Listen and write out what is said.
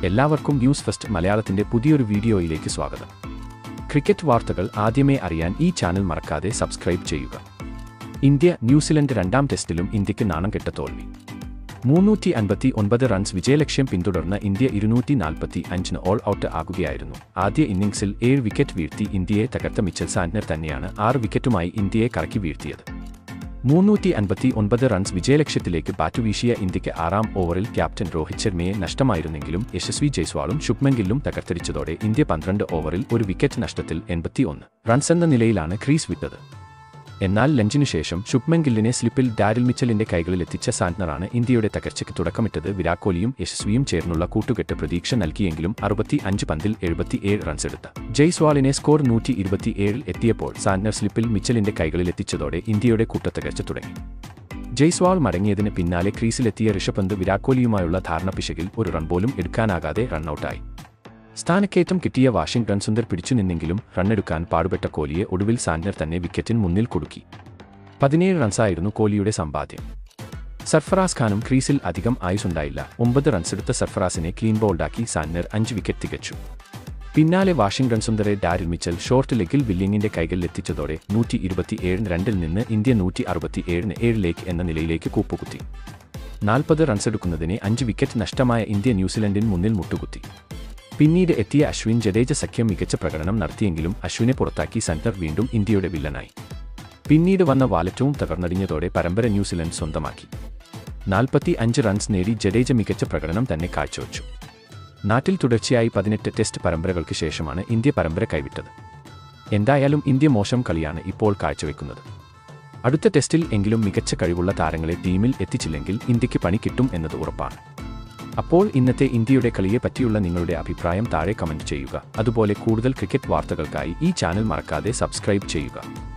എല്ലാവർക്കും news first മലയാളത്തിന്റെ പുതിയൊരു വീഡിയോയിലേക്ക് സ്വാഗതം ക്രിക്കറ്റ് വാർത്തകൾ ആദ്യമേ അറിയാൻ ഈ ചാനൽ മറക്കാതെ സബ്സ്ക്രൈബ് ചെയ്യുക ഇന്ത്യ ന്യൂസിലൻഡ് രണ്ടാം ടെസ്റ്റിലും ഇന്ത്യക്ക് നാണം കെട്ട തോൽവി മുന്നൂറ്റി അൻപത്തി ഒൻപത് റൺസ് വിജയലക്ഷ്യം പിന്തുടർന്ന ഇന്ത്യ ഇരുന്നൂറ്റി നാൽപ്പത്തി അഞ്ചിന് ഓൾ ഔട്ട് ആകുകയായിരുന്നു ആദ്യ ഇന്നിംഗ്സിൽ ഏഴ് വിക്കറ്റ് വീഴ്ത്തി ഇന്ത്യയെ തകർത്ത മിച്ചൽ സാന്റ്നർ തന്നെയാണ് ആറ് വിക്കറ്റുമായി ഇന്ത്യയെ കറക്കി വീഴ്ത്തിയത് മുന്നൂറ്റി അൻപത്തി ഒൻപത് റൺസ് വിജയലക്ഷ്യത്തിലേക്ക് ബാറ്റുവീശിയ ഇന്ത്യക്ക് ആറാം ഓവറിൽ ക്യാപ്റ്റൻ രോഹിത് ശർമ്മയെ നഷ്ടമായിരുന്നെങ്കിലും യശസ്വി ജയ്സ്വാളും ശുഭ്മൻ ഗില്ലും തകർത്തടിച്ചതോടെ ഇന്ത്യ പന്ത്രണ്ട് ഓവറിൽ ഒരു വിക്കറ്റ് നഷ്ടത്തിൽ എൺപത്തിയൊന്ന് റൺസ് എന്ന നിലയിലാണ് ക്രീസ് വിട്ടത് എന്നാൽ ലഞ്ചിനു ശേഷം ശുഭ്മൻ ഗില്ലിനെ സ്ലിപ്പിൽ ഡാരിൽ മിച്ചലിന്റെ കൈകളിൽ എത്തിച്ച സാന്റ്നറാണ് ഇന്ത്യയുടെ തകർച്ചയ്ക്ക് തുടക്കമിട്ടത് വിരാട് കോഹ്ലിയും യശസ്വിയും ചേർന്നുള്ള കൂട്ടുകെട്ട് പ്രതീക്ഷ നൽകിയെങ്കിലും അറുപത്തി അഞ്ച് പന്തിൽ എഴുപത്തിയേഴ് റൺസ് എടുത്ത ജയ്സ്വാളിനെ സ്കോർ നൂറ്റി ഇരുപത്തിയേഴിൽ എത്തിയപ്പോൾ സാന്റ്നർ സ്ലിപ്പിൽ മിച്ചലിന്റെ കൈകളിൽ എത്തിച്ചതോടെ ഇന്ത്യയുടെ കൂട്ടത്തകർച്ച തുടങ്ങി ജയ്സ്വാൾ മടങ്ങിയതിന് പിന്നാലെ ക്രീസിലെത്തിയ ഋഷഭ് പന്ത് വിരാട് കോഹ്ലിയുമായുള്ള ധാരണ പിശകിൽ ഒരു റൺ പോലും എടുക്കാനാകാതെ റണ്ണൌട്ടായി സ്ഥാനക്കയറ്റം കിട്ടിയ വാഷിംഗ്ടൺ സുന്ദർ പിടിച്ചുനിന്നെങ്കിലും റണ്ണെടുക്കാൻ പാടുപെട്ട കോഹ്ലിയെ ഒടുവിൽ സാന്റ്നർ തന്നെ വിക്കറ്റിന് മുന്നിൽ കുടുക്കി പതിനേഴ് റൺസായിരുന്നു കോഹ്ലിയുടെ സമ്പാദ്യം സർഫറാസ് ഖാനും ക്രീസിൽ അധികം ആയുസുണ്ടായില്ല ഒമ്പത് റൺസെടുത്ത സർഫറാസിനെ ക്ലീൻ ബോൾഡാക്കി സാന്റ്നർ അഞ്ച് വിക്കറ്റ് തികച്ചു പിന്നാലെ വാഷിംഗ്ടൺ സുന്ദറെ ഡാരിൽ മിച്ചൽ ഷോർട്ട് ലെഗിൽ വില്ലിങ്ങിന്റെ കൈകളിൽ എത്തിച്ചതോടെ നൂറ്റി ഇരുപത്തിയേഴ് രണ്ടിൽ നിന്ന് ഇന്ത്യ നൂറ്റി അറുപത്തിയേഴിന് ഏഴിലേക്ക് എന്ന നിലയിലേക്ക് കൂപ്പുകുത്തി നാൽപ്പത് റൺസെടുക്കുന്നതിനെ അഞ്ച് വിക്കറ്റ് നഷ്ടമായ ഇന്ത്യ ന്യൂസിലൻഡിന് മുന്നിൽ മുട്ടുകുത്തി പിന്നീട് എത്തിയ അശ്വിൻ ജഡേജ സഖ്യം മികച്ച പ്രകടനം നടത്തിയെങ്കിലും അശ്വിനെ പുറത്താക്കി സെന്റർ വീണ്ടും ഇന്ത്യയുടെ വില്ലനായി പിന്നീട് വന്ന വാലറ്റവും തകർന്നടിഞ്ഞതോടെ പരമ്പര ന്യൂസിലൻഡ് സ്വന്തമാക്കി നാൽപ്പത്തി അഞ്ച് റൺസ് നേടി ജഡേജ മികച്ച പ്രകടനം തന്നെ കാഴ്ചവെച്ചു നാട്ടിൽ തുടർച്ചയായി പതിനെട്ട് ടെസ്റ്റ് പരമ്പരകൾക്ക് ശേഷമാണ് ഇന്ത്യ പരമ്പര കൈവിട്ടത് എന്തായാലും ഇന്ത്യ മോശം കളിയാണ് ഇപ്പോൾ കാഴ്ചവെക്കുന്നത് അടുത്ത ടെസ്റ്റിൽ എങ്കിലും മികച്ച കഴിവുള്ള താരങ്ങളെ ടീമിൽ എത്തിച്ചില്ലെങ്കിൽ ഇന്ത്യക്ക് പണി കിട്ടും എന്നത് ഉറപ്പാണ് അപ്പോൾ ഇന്നത്തെ ഇന്ത്യയുടെ കളിയെ പറ്റിയുള്ള നിങ്ങളുടെ അഭിപ്രായം താഴെ കമന്റ് ചെയ്യുക അതുപോലെ കൂടുതൽ ക്രിക്കറ്റ് വാർത്തകൾക്കായി ഈ ചാനൽ മറക്കാതെ സബ്സ്ക്രൈബ് ചെയ്യുക